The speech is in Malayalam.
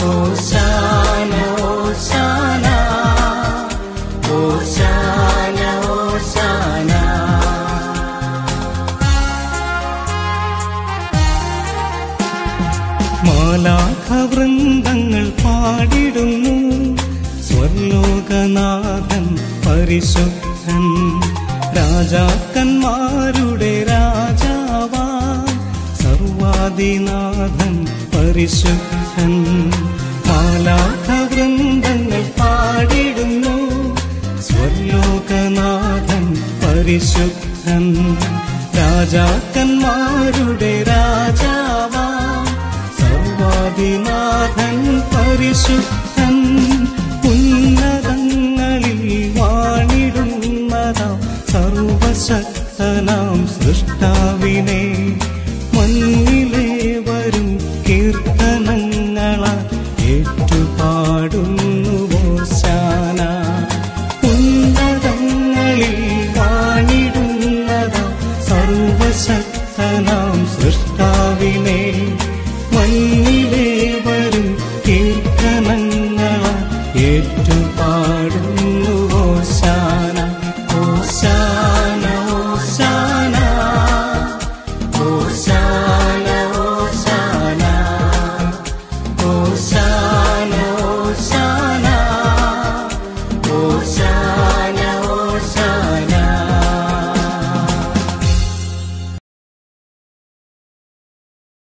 ഓശാന ഓശാന ഓശാന ഓശാന മാലാഖവൃന്ദങ്ങൾ പാടിടുന്നു സ്വർലോകനാഥൻ പരിശുദ്ധൻ രാജാക്കന്മാരുടെ രാജാവാ സർവാദിനാഥൻ പരിശുദ്ധൻ മാലാഖവൃന്ദങ്ങൾ പാടിടുന്നു സ്വർലോകനാഥൻ പരിശുദ്ധൻ രാജാക്കന്മാരുടെ രാജാവാ സർവാദിനാഥൻ പരിശുദ്ധൻ ഉന്നതങ്ങളിൽ വാണിടുന്നതാം സർവശക്തനാം സൃഷ്ടാവിനെ മണ്ണിലെ വരും കീർത്തനങ്ങളാ ഏറ്റുപാടുന്നു ശാന ഉന്നതങ്ങളിൽ വാണിടുന്നതാം സർവശക്തനാം സൃഷ്ടാവിനെ മണ്ണിൽ